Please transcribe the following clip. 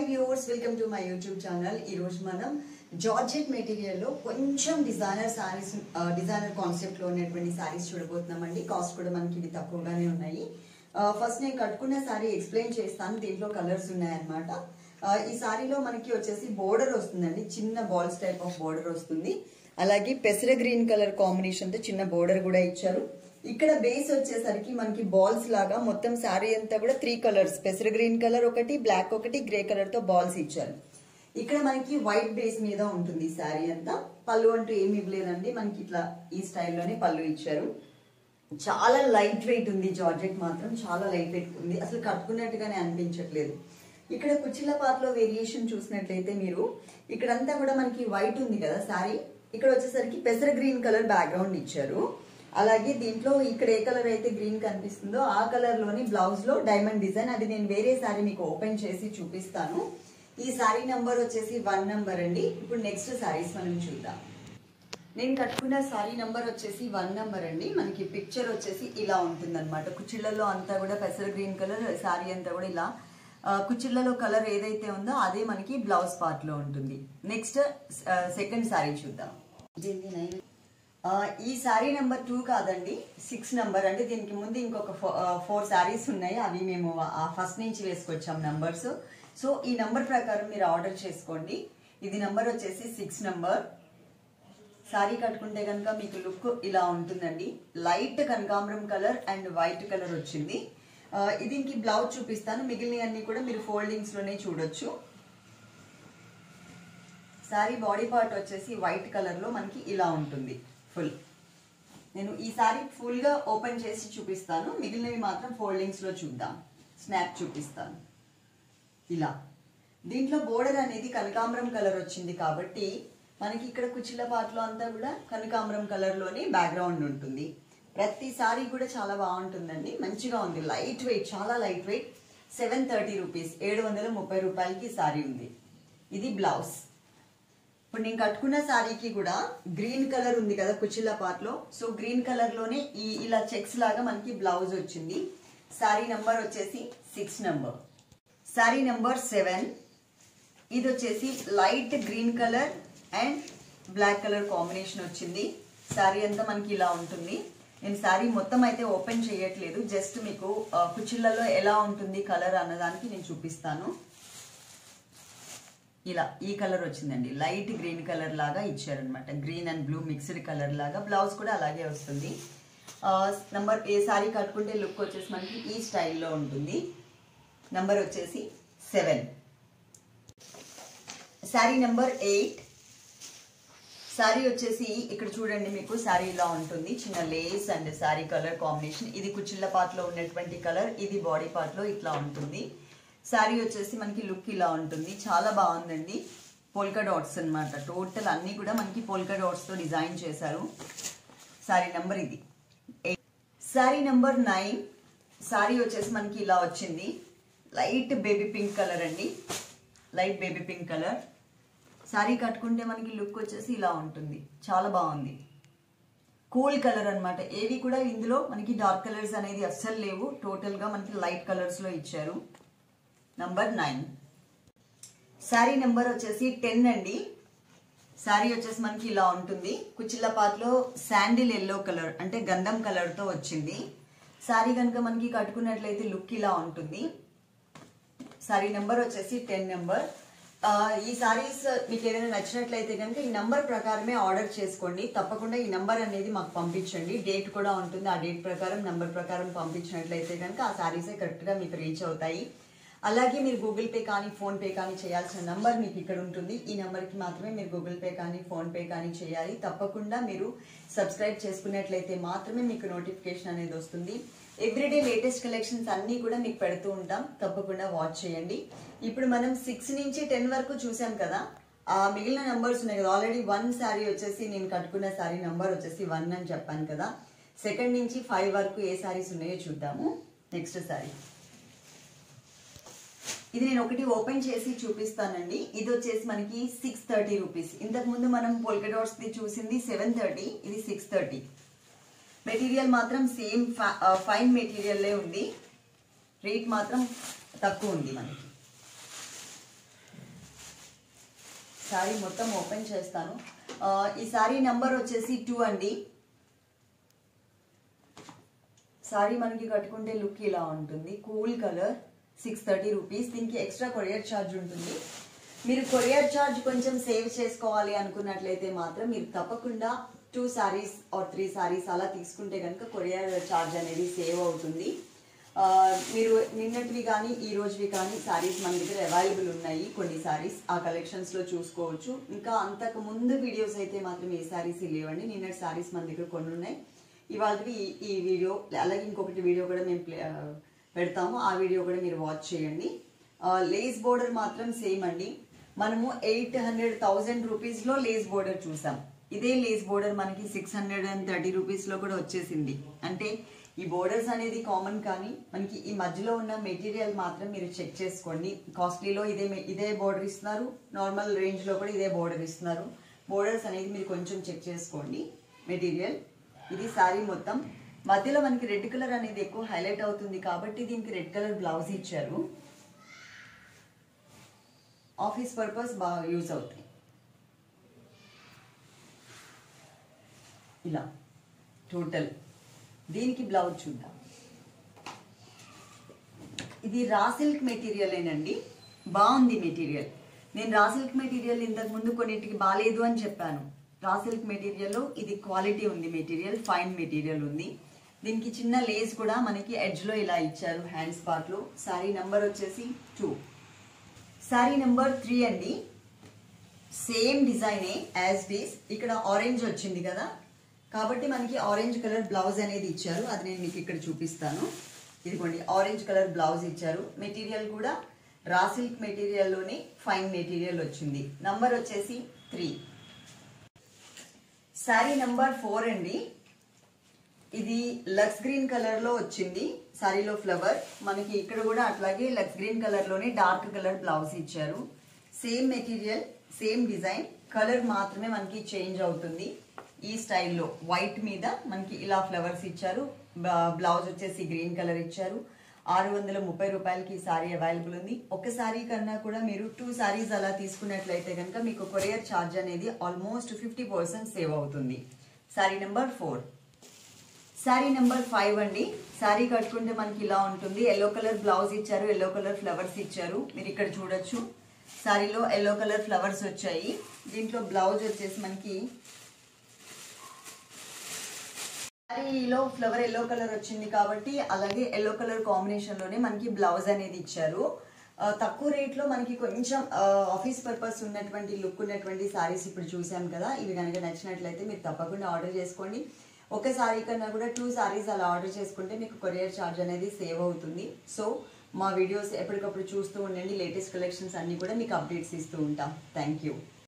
Viewers welcome to my YouTube channel ఈ రోజు మనం జార్జెట్ మెటీరియల్ లో కొంచెం డిజైనర్ సారీస్ డిజైనర్ కాన్సెప్ట్ లో ఉన్నటువంటి సారీస్ చూడబోతున్నామండి కాస్ట్ కూడా మనకి ఇవి తక్కువగానే ఉన్నాయి ఫస్ట్ నేను కట్టుకున్న సారీ ఎక్స్ప్లెయిన్ చేస్తాను దీంట్లో కలర్స్ ఉన్నాయన్నమాట ఆ, ఈ సారీలో మనకి వచ్చేసి బోర్డర్ వస్తుందండి చిన్న బాల్స్ టైప్ ఆఫ్ బోర్డర్ వస్తుంది అలాగే పెసర గ్రీన్ కలర్ కాంబినేషన్ తో చిన్న బోర్డర్ కూడా ఇచ్చారు ఇక్కడ బేస్ వచ్చేసరికి మనకి బాల్స్ లాగా మొత్తం శారీ అంతా కూడా త్రీ కలర్స్ పెసర గ్రీన్ కలర్ ఒకటి బ్లాక్ ఒకటి గ్రే కలర్ తో బాల్స్ ఇచ్చారు ఇక్కడ మనకి వైట్ బేస్ మీద ఉంటుంది శారీ అంతా పళ్ళు అంటూ ఏమి ఇవ్వలేదండి మనకి ఇట్లా ఈ స్టైల్లోనే పళ్ళు ఇచ్చారు చాలా లైట్ వెయిట్ ఉంది జార్జెట్ మాత్రం చాలా లైట్ వెయిట్ ఉంది అసలు కట్టుకున్నట్టుగానే అనిపించట్లేదు ఇక్కడ కుచ్చిళ్ళ పాటలో వేరియేషన్ చూసినట్లయితే మీరు ఇక్కడంతా కూడా మనకి వైట్ ఉంది కదా సారీ ఇక్కడ వచ్చేసరికి పెసర గ్రీన్ కలర్ బ్యాక్గ్రౌండ్ ఇచ్చారు అలాగే దీంట్లో ఇక్కడ ఏ కలర్ అయితే గ్రీన్ కనిపిస్తుందో ఆ కలర్ లోని బ్లౌజ్ లో డైమండ్ డిజైన్ అది నేను వేరే సారీ మీకు ఓపెన్ చేసి చూపిస్తాను ఈ సారీ నంబర్ వచ్చేసి వన్ నంబర్ అండి ఇప్పుడు నెక్స్ట్ సారీస్ మనం చూద్దాం నేను కట్టుకున్న సారీ నంబర్ వచ్చేసి వన్ నంబర్ అండి మనకి పిక్చర్ వచ్చేసి ఇలా ఉంటుంది అనమాట కుచ్చిళ్లలో అంతా కూడా పెసర గ్రీన్ కలర్ సారీ అంతా కూడా ఇలా ఆ, కుచ్చిళ్లలో కలర్ ఏదైతే ఉందో అదే మనకి బ్లౌజ్ పార్ట్ లో ఉంటుంది నెక్స్ట్ సెకండ్ సారీ చూద్దాం ఇదేంది నైన్? ఆ, ఈ సారీ నెంబర్ టూ కాదండి సిక్స్ నెంబర్ అంటే దీనికి ముందు ఇంకొక ఫోర్ సారీస్ ఉన్నాయి అవి మేము ఫస్ట్ నుంచి వేసుకొచ్చాం నంబర్స్ సో ఈ నంబర్ ప్రకారం మీరు ఆర్డర్ చేసుకోండి ఇది నంబర్ వచ్చేసి సిక్స్ నంబర్ సారీ కట్టుకుంటే కనుక మీకు లుక్ ఇలా ఉంటుందండి లైట్ కనకాంబరం కలర్ అండ్ వైట్ కలర్ వచ్చింది ఆ, ఇది ఇంక బ్లౌజ్ చూపిస్తాను మిగిలినవన్నీ కూడా మీరు ఫోల్డింగ్స్ లోనే చూడొచ్చు సారీ బాడీ పార్ట్ వచ్చేసి వైట్ కలర్ లో మనకి ఇలా ఉంటుంది ఫుల్ నేను ఈ సారీ ఫుల్ గా ఓపెన్ చేసి చూపిస్తాను మిగిలినవి మాత్రం ఫోల్డింగ్స్ లో చూద్దాం స్నాప్ చూపిస్తాను ఇలా దీంట్లో బోర్డర్ అనేది కనకాంబరం కలర్ వచ్చింది కాబట్టి మనకి ఇక్కడ కుచ్చిళ్ళ పాటలో అంతా కూడా కనకాంబరం కలర్ లోనే బ్యాక్గ్రౌండ్ ఉంటుంది ప్రతి సారీ కూడా చాలా బాగుంటుందండి మంచిగా ఉంది లైట్ వెయిట్ చాలా light weight seven thirty rupees ఏడు వందల ముప్పై రూపాయలకి సారీ ఉంది ఇది బ్లౌజ్ ఇప్పుడు నేను కట్టుకున్న సారీకి కూడా గ్రీన్ కలర్ ఉంది కదా కుచిల్ల పార్ట్ లో సో గ్రీన్ కలర్ లోనే ఈ ఇలా చెక్స్ లాగా మనకి బ్లౌజ్ వచ్చింది సారీ నంబర్ వచ్చేసి six number sari number seven ఇది వచ్చేసి light green colour and black colour combination వచ్చింది సారీ అంతా మనకి ఇలా ఉంటుంది నేను సారీ మొత్తం అయితే ఓపెన్ చేయట్లేదు జస్ట్ మీకు ఆ, కుచ్చిళ్ళలో ఎలా ఉంటుంది కలర్ అన్నదానికి నేను చూపిస్తాను ఇలా ఈ కలర్ వచ్చిందండి లైట్ గ్రీన్ కలర్ లాగా ఇచ్చారనమాట green and blue mixed colour లాగా బ్లౌజ్ కూడా అలాగే వస్తుంది నంబర్ ఏ సారీ కట్టుకుంటే లుక్ వచ్చేసి మనకి ఈ స్టైల్లో ఉంటుంది నంబర్ వచ్చేసి seven sari number eight sari వచ్చేసి ఇక్కడ చూడండి మీకు శారీ ఇలా ఉంటుంది చిన్న lace and sari colour combination ఇది కుచిళ్ళ పార్ట్ లో ఉన్నటువంటి కలర్ ఇది బాడీ పార్ట్ లో ఇట్లా ఉంటుంది శారీ వచ్చేసి మనకి లుక్ ఇలా ఉంటుంది చాలా బాగుందండి పోల్కా డాట్స్ అన్నమాట టోటల్ అన్ని కూడా మనకి పోల్కా డాట్స్ తో డిజైన్ చేశారు శారీ నెంబర్ ఇది శారీ నెంబర్ నైన్ శారీ వచ్చేసి మనకి ఇలా వచ్చింది లైట్ బేబీ పింక్ కలర్ అండి light baby pink colour sari కట్టుకుంటే మనకి లుక్ వచ్చేసి ఇలా ఉంటుంది చాలా బాగుంది కూల్ కలర్ అన్నమాట ఏవి కూడా ఇందులో మనకి డార్క్ కలర్స్ అనేది అస్సలు లేవు టోటల్ గా మనకి లైట్ కలర్స్ లో ఇచ్చారు నంబర్ నైన్ శారీ నెంబర్ వచ్చేసి టెన్ అండి శారీ వచ్చేసి మనకి ఇలా ఉంటుంది కుచిల్ల పాటలో శాండిల్ ఎల్లో కలర్ అంటే గంధం కలర్ తో వచ్చింది శారీ కనుక మనకి కట్టుకున్నట్లయితే లుక్ ఇలా ఉంటుంది సారీ నెంబర్ వచ్చేసి టెన్ నెంబర్ ఈ సారీస్ మీకు ఏదైనా నచ్చినట్లయితే కనుక ఈ నంబర్ ప్రకారమే ఆర్డర్ చేసుకోండి తప్పకుండా ఈ నంబర్ అనేది మాకు పంపించండి డేట్ కూడా ఉంటుంది ఆ డేట్ ప్రకారం నంబర్ ప్రకారం పంపించినట్లయితే కనుక ఆ సారీసే కరెక్ట్గా మీకు రీచ్ అవుతాయి అలాగే మీరు గూగుల్ పే కానీ ఫోన్ పే కానీ చేయాల్సిన నంబర్ మీకు ఇక్కడ ఉంటుంది ఈ నంబర్కి మాత్రమే మీరు గూగుల్ పే కానీ ఫోన్ పే కానీ చేయాలి తప్పకుండా మీరు సబ్స్క్రైబ్ చేసుకున్నట్లయితే మాత్రమే మీకు నోటిఫికేషన్ అనేది వస్తుంది ఎవ్రీడే లేటెస్ట్ కలెక్షన్స్ అన్నీ కూడా మీకు పెడుతూ ఉంటాం తప్పకుండా వాచ్ చేయండి ఇప్పుడు మనం సిక్స్ నుంచి టెన్ వరకు చూసాం కదా ఆ మిగిలిన నంబర్స్ ఉన్నాయి కదా ఆల్రెడీ వన్ శారీ వచ్చేసి నేను కట్టుకున్న శారీ నంబర్ వచ్చేసి వన్ అని చెప్పాను కదా సెకండ్ నుంచి ఫైవ్ వరకు ఏ శారీస్ ఉన్నాయో చూద్దాము నెక్స్ట్ శారీ ఇది నేను ఒకటి ఓపెన్ చేసి చూపిస్తానండి ఇది వచ్చేసి మనకి సిక్స్ థర్టీ రూపీస్ ఇంతకు ముందు మనం పోల్కా డాట్స్ ది చూసింది సెవెన్ థర్టీ ఇది సిక్స్ థర్టీ మెటీరియల్ మాత్రం సేమ్ ఫైన్ మెటీరియల్లే ఉంది రేట్ మాత్రం తక్కువ ఉంది మనకి శారీ మొత్తం ఓపెన్ చేస్తాను ఆ, ఈ శారీ నంబర్ వచ్చేసి టూ అండి సారీ మనకి కట్టుకుంటే లుక్ ఇలా ఉంటుంది cool colour six thirty rupees దీనికి ఎక్స్ట్రా కొరియర్ ఛార్జ్ ఉంటుంది మీరు కొరియర్ ఛార్జ్ కొంచెం సేవ్ చేసుకోవాలి అనుకున్నట్లయితే మాత్రం మీరు తప్పకుండా two saris or three saris అలా తీసుకుంటే కనుక కొరియర్ ఛార్జ్ అనేది సేవ్ అవుతుంది ఆ, మీరు నిన్నటివి కానీ ఈ రోజువి కానీ సారీస్ మన దగ్గర అవైలబుల్ ఉన్నాయి కొన్ని సారీస్ ఆ కలెక్షన్స్లో చూసుకోవచ్చు ఇంకా అంతకు ముందు వీడియోస్ అయితే మాత్రం ఏ సారీస్ లేవండి నిన్నటి సారీస్ మన దగ్గర కొన్ని ఉన్నాయి ఇవాళవి ఈ- ఈ వీడియో అలాగే ఇంకొకటి వీడియో కూడా మేము ప్లే- ఆ, పెడతాము ఆ వీడియో కూడా మీరు వాచ్ చేయండి లేస్ బోర్డర్ మాత్రం సేమ్ అండి మనము ఎయిట్ హండ్రెడ్ థౌజండ్ రూపీస్లో లేస్ బోర్డర్ చూసాం ఇదే లేస్ బోర్డర్ మనకి సిక్స్ హండ్రెడ్ అండ్ థర్టీ రూపీస్లో కూడా వచ్చేసింది అంటే ఈ బోర్డర్స్ అనేది కామన్ కానీ మనకి ఈ మధ్యలో ఉన్న మెటీరియల్ మాత్రం మీరు చెక్ చేసుకోండి కాస్ట్లీలో ఇదే మె- ఇదే బోర్డర్ ఇస్తున్నారు నార్మల్ రేంజ్లో కూడా ఇదే బోర్డర్ ఇస్తున్నారు బోర్డర్స్ అనేది మీరు కొంచెం చెక్ చేసుకోండి మెటీరియల్ ఇది శారీ మొత్తం మధ్యలో మనకి రెడ్ కలర్ అనేది ఎక్కువ హైలైట్ అవుతుంది కాబట్టి దీనికి రెడ్ కలర్ బ్లౌజ్ ఇచ్చారు ఆఫీస్ పర్పస్ బాగా యూజ్ అవుతాయి ఇలా టోటల్ దీనికి బ్లౌజ్ చూద్దాం ఇది రా సిల్క్ మెటీరియల్ ఏనండి బాగుంది మెటీరియల్ నేను రా సిల్క్ మెటీరియల్ ఇంతకు ముందు కొన్నింటికి బాగాలేదు అని చెప్పాను రా సిల్క్ మెటీరియల్లో ఇది క్వాలిటీ ఉంది మెటీరియల్ ఫైన్ మెటీరియల్ ఉంది దీనికి చిన్న లేస్ కూడా మనకి ఎడ్జ్లో ఇలా ఇచ్చారు హ్యాండ్స్ పార్ట్లో శారీ నెంబర్ వచ్చేసి టూ శారీ నెంబర్ త్రీ అండి సేమ్ డిజైనే యాజ్ డీస్ ఇక్కడ ఆరెంజ్ వచ్చింది కదా కాబట్టి మనకి ఆరెంజ్ కలర్ బ్లౌజ్ అనేది ఇచ్చారు అది నేను మీకు ఇక్కడ చూపిస్తాను ఇదిగోండి ఆరెంజ్ కలర్ బ్లౌజ్ ఇచ్చారు మెటీరియల్ కూడా రా సిల్క్ మెటీరియల్లోనే ఫైన్ మెటీరియల్ వచ్చింది నంబర్ వచ్చేసి త్రీ శారీ నంబర్ ఫోర్ అండి ఇది లక్స్ గ్రీన్ కలర్ లో వచ్చింది సారీలో ఫ్లవర్ మనకి ఇక్కడ కూడా అట్లాగే లక్స్ గ్రీన్ కలర్ లోనే డార్క్ కలర్ బ్లౌజ్ ఇచ్చారు same material same design colour మాత్రమే మనకి చేంజ్ అవుతుంది ఈ స్టైల్లో వైట్ మీద మనకి ఇలా ఫ్లవర్స్ ఇచ్చారు బ్లౌజ్ వచ్చేసి గ్రీన్ కలర్ ఇచ్చారు ఆరు వందల ముప్పై రూపాయలకి ఈ సారీ అవైలబుల్ ఉంది ఒక సారీ కన్నా కూడా మీరు టూ సారీస్ అలా తీసుకున్నట్లయితే కనుక మీకు కొరియర్ ఛార్జ్ అనేది ఆల్మోస్ట్ ఫిఫ్టీ పర్సెంట్ సేవ్ అవుతుంది sari number four sari number five అండి శారీ కట్టుకుంటే మనకి ఇలా ఉంటుంది ఎల్లో కలర్ బ్లౌజ్ ఇచ్చారు ఎల్లో కలర్ ఫ్లవర్స్ ఇచ్చారు మీరు ఇక్కడ చూడొచ్చు శారీలో ఎల్లో కలర్ ఫ్లవర్స్ వచ్చాయి దీంట్లో బ్లౌజ్ వచ్చేసి మనకి శారీలో ఫ్లవర్ ఎల్లో కలర్ వచ్చింది కాబట్టి అలాగే ఎల్లో కలర్ కాంబినేషన్ లోనే మనకి బ్లౌజ్ అనేది ఇచ్చారు ఆ, తక్కువ రేట్ లో మనకి కొంచెం ఆఫీస్ పర్పస్ ఉన్నటువంటి లుక్ ఉన్నటువంటి సారీస్ ఇప్పుడు చూసాం కదా ఇవి కనుక నచ్చినట్లయితే మీరు తప్పకుండా ఆర్డర్ చేసుకోండి ఒక సారీ కన్నా కూడా టూ సారీస్ అలా ఆర్డర్ చేసుకుంటే మీకు కొరియర్ ఛార్జ్ అనేది సేవ్ అవుతుంది సో మా వీడియోస్ ఎప్పటికప్పుడు చూస్తూ ఉండండి లేటెస్ట్ కలెక్షన్స్ అన్ని కూడా మీకు అప్డేట్స్ ఇస్తూ ఉంటాం థ్యాంక్ యూ